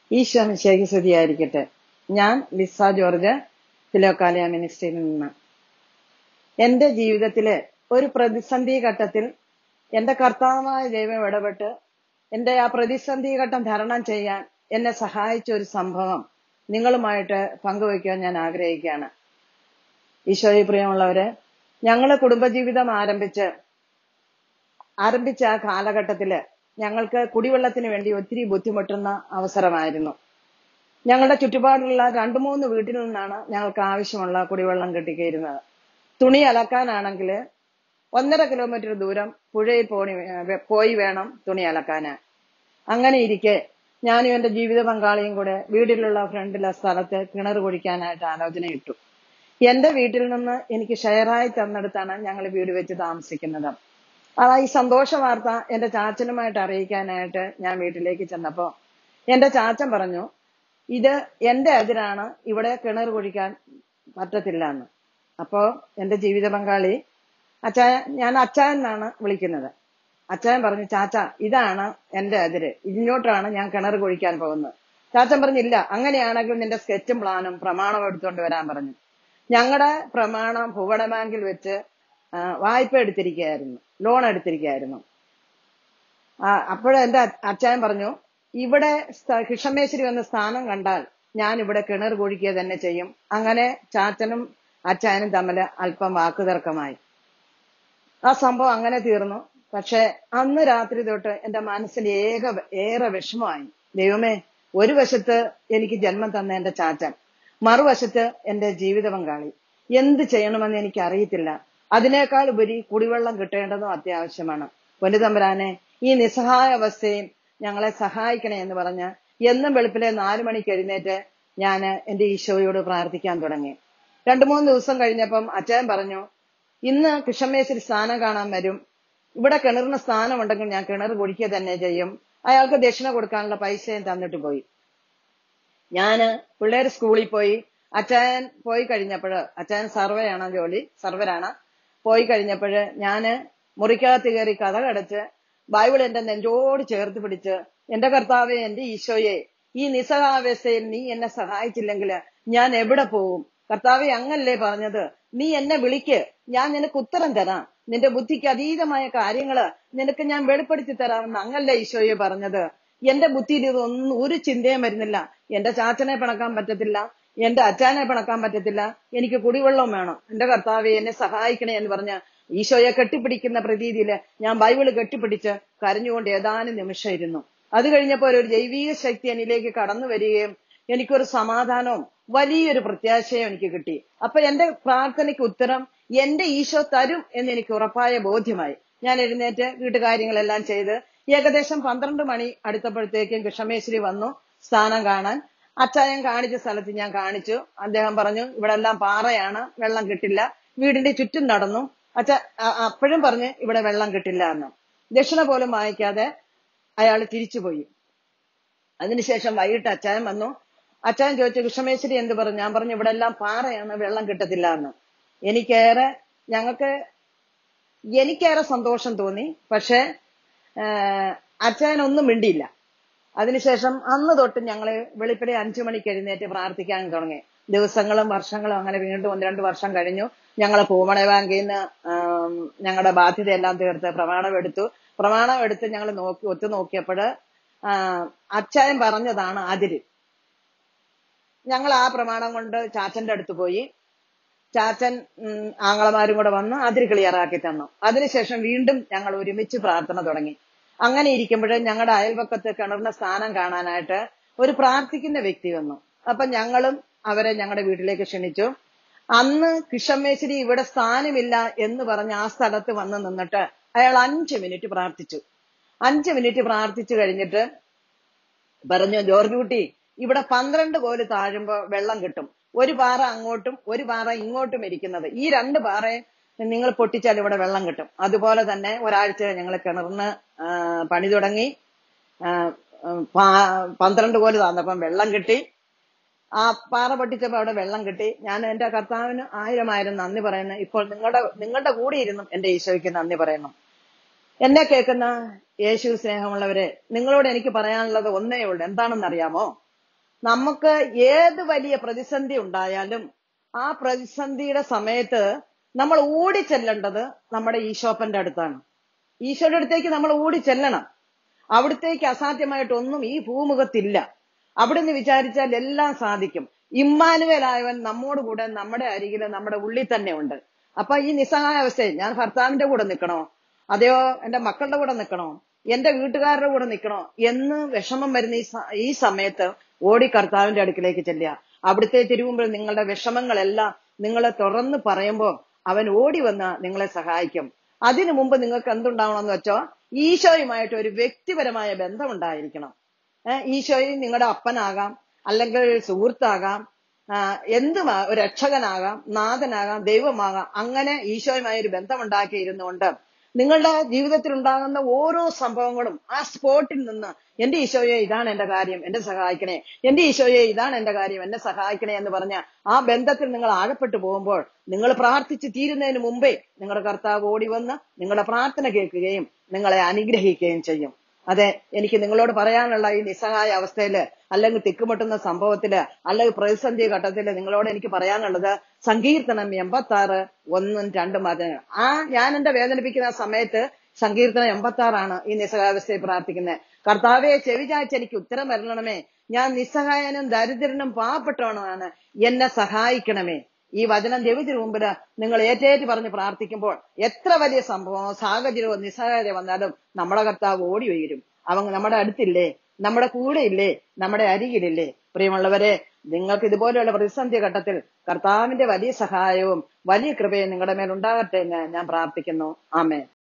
ഈശോ മിശേഖി സ്തുതിയായിരിക്കട്ടെ ഞാൻ Lisa George Philokalia മിനിസ്ട്രിയിൽ നിന്ന് എന്റെ ജീവിതത്തിലെ ഒരു പ്രതിസന്ധി ഘട്ടത്തിൽ എന്റെ കർത്താവായ ദൈവം ഇടപെട്ട് എന്റെ ആ പ്രതിസന്ധി ഘട്ടം തരണം ചെയ്യാൻ എന്നെ സഹായിച്ച ഒരു സംഭവം നിങ്ങളുമായിട്ട് പങ്കുവയ്ക്കാൻ ഞാൻ ആഗ്രഹിക്കുകയാണ് ഈശോയെ പ്രിയമുള്ളവരെ ഞങ്ങള് കുടുംബജീവിതം ആരംഭിച്ച് ആരംഭിച്ച ആ കാലഘട്ടത്തില് ഞങ്ങൾക്ക് കുടിവെള്ളത്തിന് വേണ്ടി ഒത്തിരി ബുദ്ധിമുട്ടുന്ന അവസരമായിരുന്നു ഞങ്ങളുടെ ചുറ്റുപാടുള്ള രണ്ടു മൂന്ന് വീട്ടിൽ നിന്നാണ് ഞങ്ങൾക്ക് ആവശ്യമുള്ള കുടിവെള്ളം കിട്ടിക്കയിരുന്നത് തുണി അലക്കാനാണെങ്കിൽ ഒന്നര കിലോമീറ്റർ ദൂരം പുഴയിൽ പോണി പോയി വേണം തുണി അലക്കാന് അങ്ങനെ ഇരിക്കെ ഞാനും എന്റെ ജീവിത പങ്കാളിയും കൂടെ വീട്ടിലുള്ള ഫ്രണ്ടിലെ സ്ഥലത്ത് കിണർ കുഴിക്കാനായിട്ട് ആലോചന ഇട്ടു എന്റെ വീട്ടിൽ നിന്ന് എനിക്ക് ഷെയറായി തന്നെടുത്താണ് ഞങ്ങൾ വീട് വെച്ച് താമസിക്കുന്നത് ആ ഈ സന്തോഷ വാർത്ത എന്റെ ചാച്ചനുമായിട്ട് അറിയിക്കാനായിട്ട് ഞാൻ വീട്ടിലേക്ക് ചെന്നപ്പോ എന്റെ ചാച്ചൻ പറഞ്ഞു ഇത് എന്റെ എതിരാണ് ഇവിടെ കിണർ കുഴിക്കാൻ പറ്റത്തില്ല എന്ന് അപ്പോ എന്റെ ജീവിത പങ്കാളി അച്ചായ ഞാൻ അച്ചായൻ എന്നാണ് വിളിക്കുന്നത് അച്ചായൻ പറഞ്ഞു ചാച്ച ഇതാണ് എന്റെ എതിര് ഇങ്ങോട്ടാണ് ഞാൻ കിണർ കുഴിക്കാൻ പോകുന്നത് ചാച്ചൻ പറഞ്ഞില്ല അങ്ങനെയാണെങ്കിൽ നിന്റെ സ്കെച്ചും പ്ലാനും പ്രമാണവും എടുത്തുകൊണ്ട് വരാൻ പറഞ്ഞു ഞങ്ങളുടെ പ്രമാണം ഭൂപട ബാങ്കിൽ വെച്ച് ആ, വായ്പ എടുത്തിരിക്കുകയായിരുന്നു ലോൺ എടുത്തിരിക്കുകയായിരുന്നു അപ്പോഴ എന്റെ അച്ചായൻ പറഞ്ഞു ഇവിടെ സ്ഥ- ഹിഷമേശ്വരി വന്ന സ്ഥാനം കണ്ടാൽ ഞാൻ ഇവിടെ കിണർ കുഴിക്കുക തന്നെ ചെയ്യും അങ്ങനെ ചാച്ചനും അച്ചായനും തമ്മിൽ അല്പം വാക്കുതർക്കമായി ആ സംഭവം അങ്ങനെ തീർന്നു പക്ഷെ അന്ന് രാത്രി തൊട്ട് എന്റെ മനസ്സിൽ ഏക ഏറെ വിഷമമായി ദൈവമേ ഒരു വശത്ത് എനിക്ക് ജന്മം തന്ന എന്റെ ചാച്ചൻ മറുവശത്ത് എന്റെ ജീവിത പങ്കാളി എന്ത് ചെയ്യണമെന്ന് എനിക്ക് അറിയത്തില്ല അതിനേക്കാൾ ഉപരി കുടിവെള്ളം കിട്ടേണ്ടതും അത്യാവശ്യമാണ് പൊന്നുതമ്പരാനെ ഈ നിസ്സഹായ അവസ്ഥയും ഞങ്ങളെ സഹായിക്കണേ എന്ന് പറഞ്ഞ് എന്നും വെളുപ്പിലെ നാലു മണിക്ക് എഴുന്നേറ്റ് ഞാൻ എന്റെ ഈശോയോട് പ്രാർത്ഥിക്കാൻ തുടങ്ങി രണ്ടു മൂന്ന് ദിവസം കഴിഞ്ഞപ്പം അച്ഛൻ പറഞ്ഞു ഇന്ന് കൃഷ്ണമേശ്വരി സ്ഥാനം കാണാൻ വരും ഇവിടെ കിണറിന് സ്ഥാനമുണ്ടെങ്കിൽ ഞാൻ കിണർ കുടിക്കുക തന്നെ ചെയ്യും അയാൾക്ക് ദക്ഷിണ കൊടുക്കാനുള്ള പൈസയും തന്നിട്ട് പോയി ഞാന് പിള്ളേര് സ്കൂളിൽ പോയി അച്ചായൻ പോയി കഴിഞ്ഞപ്പോഴ് അച്ചായൻ സർവേയാണ് ജോലി സർവരാണ് പോയി കഴിഞ്ഞപ്പോഴ് ഞാന് മുറിക്കകത്ത് കയറി കഥ കടച്ച് ബൈബിൾ എന്റെ നെഞ്ചോട് ചേർത്ത് പിടിച്ച് എന്റെ കർത്താവെ എന്റെ ഈശോയെ ഈ നിസ്സഹാവസ്ഥയിൽ നീ എന്നെ സഹായിച്ചില്ലെങ്കിൽ ഞാൻ എവിടെ പോവും കർത്താവെ അങ്ങല്ലേ പറഞ്ഞത് നീ എന്നെ വിളിക്ക് ഞാൻ നിനക്ക് ഉത്തരം തരാം നിന്റെ ബുദ്ധിക്ക് അതീതമായ കാര്യങ്ങള് നിനക്ക് ഞാൻ വെളിപ്പെടുത്തി തരാമെന്ന് അങ്ങല്ലേ ഈശോയെ പറഞ്ഞത് എന്റെ ബുദ്ധിയിൽ ഇതൊന്നും ഒരു ചിന്തയും വരുന്നില്ല എന്റെ ചാച്ചനെ പിണക്കാൻ പറ്റത്തില്ല എന്റെ അച്ചാനെ പിണക്കാൻ പറ്റത്തില്ല എനിക്ക് കുടിവെള്ളം വേണം എന്റെ കർത്താവെ എന്നെ സഹായിക്കണേ എന്ന് പറഞ്ഞ് ഈശോയെ കെട്ടിപ്പിടിക്കുന്ന പ്രതീതിയില് ഞാൻ ബൈബിള് കെട്ടിപ്പിടിച്ച് കരഞ്ഞുകൊണ്ട് ഏതാനും നിമിഷം ഇരുന്നു അത് കഴിഞ്ഞപ്പോൾ ഒരു ജൈവിക ശക്തി എന്നിലേക്ക് കടന്നു വരികയും എനിക്കൊരു സമാധാനവും വലിയൊരു പ്രത്യാശയും എനിക്ക് കിട്ടി അപ്പൊ എന്റെ പ്രാർത്ഥനയ്ക്ക് ഉത്തരം എന്റെ ഈശോ തരും എന്ന് എനിക്ക് ഉറപ്പായ ബോധ്യമായി ഞാൻ എഴുന്നേറ്റ് വീട്ടുകാര്യങ്ങളെല്ലാം ചെയ്ത് ഏകദേശം പന്ത്രണ്ട് മണി അടുത്തപ്പോഴത്തേക്കും കൃഷ്ണമേശ്വരി വന്നു സ്ഥാനം കാണാൻ അച്ചായൻ കാണിച്ച സ്ഥലത്ത് ഞാൻ കാണിച്ചു അദ്ദേഹം പറഞ്ഞു ഇവിടെ എല്ലാം പാറയാണ് വെള്ളം കിട്ടില്ല വീടിന്റെ ചുറ്റും നടന്നു അച്ഛ അ- അപ്പോഴും പറഞ്ഞ് ഇവിടെ വെള്ളം കിട്ടില്ല എന്ന് ദക്ഷിണ പോലും വാങ്ങിക്കാതെ അയാൾ തിരിച്ചുപോയി അതിനുശേഷം വൈകിട്ട് അച്ചായൻ വന്നു അച്ചായൻ ചോദിച്ചു കൃഷ്ണമേശ്വരി എന്ത് പറഞ്ഞു ഞാൻ പറഞ്ഞു ഇവിടെ എല്ലാം പാറയാണ് വെള്ളം കിട്ടത്തില്ല എന്ന് എനിക്കേറെ ഞങ്ങൾക്ക് എനിക്കേറെ സന്തോഷം തോന്നി പക്ഷെ അച്ചായൻ ഒന്നും മിണ്ടിയില്ല അതിനുശേഷം അന്ന് തൊട്ട് ഞങ്ങള് വെളുപ്പിലെ അഞ്ചു മണിക്ക് എഴുന്നേറ്റ് പ്രാർത്ഥിക്കാൻ തുടങ്ങി ദിവസങ്ങളും വർഷങ്ങളും അങ്ങനെ വീണ്ടും ഒന്ന് രണ്ട് വർഷം കഴിഞ്ഞു ഞങ്ങൾ പൂമണ ബാങ്കിൽ നിന്ന് ഞങ്ങളുടെ ബാധ്യതയെല്ലാം തീർത്ത് പ്രമാണം എടുത്തു പ്രമാണം എടുത്ത് ഞങ്ങൾ നോക്കി ഒത്തു നോക്കിയപ്പോൾ അച്ചായൻ പറഞ്ഞതാണ് അതിര് ഞങ്ങൾ ആ പ്രമാണം കൊണ്ട് ചാച്ചന്റെ അടുത്ത് പോയി ചാച്ചൻ ഉം, ആങ്ങളമാരും കൂടെ വന്ന് അതിര് ക്ലിയറാക്കി തന്നു അതിനുശേഷം വീണ്ടും ഞങ്ങൾ ഒരുമിച്ച് പ്രാർത്ഥന തുടങ്ങി അങ്ങനെ ഇരിക്കുമ്പോൾ ഞങ്ങളുടെ അയൽപക്കത്ത് കിണറിന്റെ സ്ഥാനം കാണാനായിട്ട് ഒരു പ്രാർത്ഥിക്കുന്ന വ്യക്തി വന്നു അപ്പൊ ഞങ്ങളും അവരെ ഞങ്ങളുടെ വീട്ടിലേക്ക് ക്ഷണിച്ചു അന്ന് കിഷമേശ്വരി ഇവിടെ സ്ഥാനമില്ല എന്ന് പറഞ്ഞ് ആ സ്ഥലത്ത് വന്ന് നിന്നിട്ട് അയാൾ അഞ്ച് മിനിറ്റ് പ്രാർത്ഥിച്ചു അഞ്ച് മിനിറ്റ് പ്രാർത്ഥിച്ചു കഴിഞ്ഞിട്ട് പറഞ്ഞു ജോർജ് കുട്ടി ഇവിടെ പന്ത്രണ്ട് കോല് താഴുമ്പോ വെള്ളം കിട്ടും ഒരു പാറ അങ്ങോട്ടും ഒരു പാറ ഇങ്ങോട്ടും ഇരിക്കുന്നത് ഈ രണ്ട് പാറയെ നിങ്ങൾ പൊട്ടിച്ചാൽ ഇവിടെ വെള്ളം കിട്ടും അതുപോലെ തന്നെ ഒരാഴ്ച ഞങ്ങൾ കിണറിന് ആ, പണി തുടങ്ങി ആ, ഉം, പാ- പന്ത്രണ്ട് കോല് താന്നപ്പം വെള്ളം കിട്ടി ആ പാറ പൊട്ടിച്ചപ്പോ അവിടെ വെള്ളം കിട്ടി ഞാൻ എന്റെ കർത്താവിന് ആയിരം ആയിരം നന്ദി പറയുന്നു ഇപ്പോൾ നിങ്ങളുടെ നിങ്ങളുടെ കൂടെ ഇരുന്നും എന്റെ ഈശോയ്ക്ക് നന്ദി പറയുന്നു എന്നെ കേൾക്കുന്ന യേശു സ്നേഹമുള്ളവരെ നിങ്ങളോട് എനിക്ക് പറയാനുള്ളത് ഒന്നേ ഉള്ളൂ എന്താണെന്ന് അറിയാമോ നമുക്ക് ഏത് വലിയ പ്രതിസന്ധി ഉണ്ടായാലും ആ പ്രതിസന്ധിയുടെ സമയത്ത് നമ്മൾ ഓടി ചെല്ലേണ്ടത് നമ്മുടെ ഈശോപ്പന്റെ അടുത്താണ് ഈശോയുടെ അടുത്തേക്ക് നമ്മൾ ഓടി ചെല്ലണം അവിടത്തേക്ക് അസാധ്യമായിട്ടൊന്നും ഈ ഭൂമുഖത്തില്ല അവിടുന്ന് വിചാരിച്ചാൽ എല്ലാം സാധിക്കും ഇമ്മാനുവേലായവൻ നമ്മോട് കൂടെ നമ്മുടെ അരികില് നമ്മുടെ ഉള്ളിൽ തന്നെ ഉണ്ട് അപ്പൊ ഈ നിസ്സഹായാവസ്ഥയിൽ ഞാൻ ഭർത്താവിന്റെ കൂടെ നിൽക്കണോ അതെയോ എന്റെ മക്കളുടെ കൂടെ നിൽക്കണോ എന്റെ വീട്ടുകാരുടെ കൂടെ നിൽക്കണോ എന്ന് വിഷമം വരുന്ന ഈ സ- ഈ സമയത്ത് ഓടി കർത്താവിന്റെ അടുക്കിലേക്ക് ചെല്ലുക അവിടുത്തെ തിരുവുമ്പോൾ നിങ്ങളുടെ വിഷമങ്ങളെല്ലാം നിങ്ങളെ തുറന്ന് പറയുമ്പോൾ അവൻ ഓടി വന്ന് നിങ്ങളെ സഹായിക്കും അതിനു മുമ്പ് നിങ്ങൾക്ക് എന്തുണ്ടാവണമെന്ന് വെച്ചോ ഈശോയുമായിട്ട് ഒരു വ്യക്തിപരമായ ബന്ധം ഉണ്ടായിരിക്കണം ഏഹ് ഈശോയും നിങ്ങളുടെ അപ്പനാകാം അല്ലെങ്കിൽ ഒരു സുഹൃത്താകാം ആ, എന്തുമാ ഒരു രക്ഷകനാകാം നാഥനാകാം ദൈവമാകാം അങ്ങനെ ഈശോയുമായി ഒരു ബന്ധമുണ്ടാക്കി ഇരുന്നുകൊണ്ട് നിങ്ങളുടെ ജീവിതത്തിൽ ഉണ്ടാകുന്ന ഓരോ സംഭവങ്ങളും ആ സ്പോട്ടിൽ നിന്ന് എന്റെ ഈശോയെ ഇതാണ് എന്റെ കാര്യം എന്നെ സഹായിക്കണേ എന്റെ ഈശോയെ ഇതാണ് എന്റെ കാര്യം എന്നെ സഹായിക്കണേ എന്ന് പറഞ്ഞ ആ ബന്ധത്തിൽ നിങ്ങൾ ആഴപ്പെട്ടു പോകുമ്പോൾ നിങ്ങൾ പ്രാർത്ഥിച്ച് തീരുന്നതിന് മുമ്പേ നിങ്ങളുടെ കർത്താവ് ഓടി വന്ന് നിങ്ങളുടെ പ്രാർത്ഥന കേൾക്കുകയും നിങ്ങളെ അനുഗ്രഹിക്കുകയും ചെയ്യും അതെ എനിക്ക് നിങ്ങളോട് പറയാനുള്ള ഈ നിസ്സഹായ അവസ്ഥയില് അല്ലെങ്കിൽ തിക്കുമുട്ടുന്ന സംഭവത്തില് അല്ലെങ്കിൽ പ്രതിസന്ധി ഘട്ടത്തില് നിങ്ങളോട് എനിക്ക് പറയാനുള്ളത് സങ്കീർത്തനം എൺപത്തി ആറ് ഒന്നും രണ്ടും വചനങ്ങൾ ആ ഞാൻ എന്റെ വേദനിപ്പിക്കുന്ന ആ സമയത്ത് സങ്കീർത്തനം എൺപത്തി ആറാണ് ഈ നിസ്സഹായാവസ്ഥയിൽ പ്രാർത്ഥിക്കുന്നത് കർത്താവെ ചെവിചായ്ച്ച് എനിക്ക് ഉത്തരം വരണമേ ഞാൻ നിസ്സഹായനും ദരിദ്രനും പാവപ്പെട്ടവനുമാണ് എന്നെ സഹായിക്കണമേ ഈ വചനം ദൈവത്തിന് മുമ്പിൽ നിങ്ങൾ ഏറ്റേറ്റ് പറഞ്ഞ് പ്രാർത്ഥിക്കുമ്പോൾ എത്ര വലിയ സംഭവമോ സാഹചര്യമോ നിസ്സഹായത വന്നാലും നമ്മുടെ കർത്താവ് ഓടി വരും അവൻ നമ്മുടെ അടുത്തില്ലേ നമ്മുടെ കൂടെ ഇല്ലേ നമ്മുടെ അരികിലില്ലേ പ്രിയമുള്ളവരെ നിങ്ങൾക്ക് ഇതുപോലെയുള്ള പ്രതിസന്ധി ഘട്ടത്തിൽ കർത്താവിന്റെ വലിയ സഹായവും വലിയ കൃപയും നിങ്ങളുടെ മേൽ ഉണ്ടാകട്ടെ എന്ന് ഞാൻ പ്രാർത്ഥിക്കുന്നു ആമേ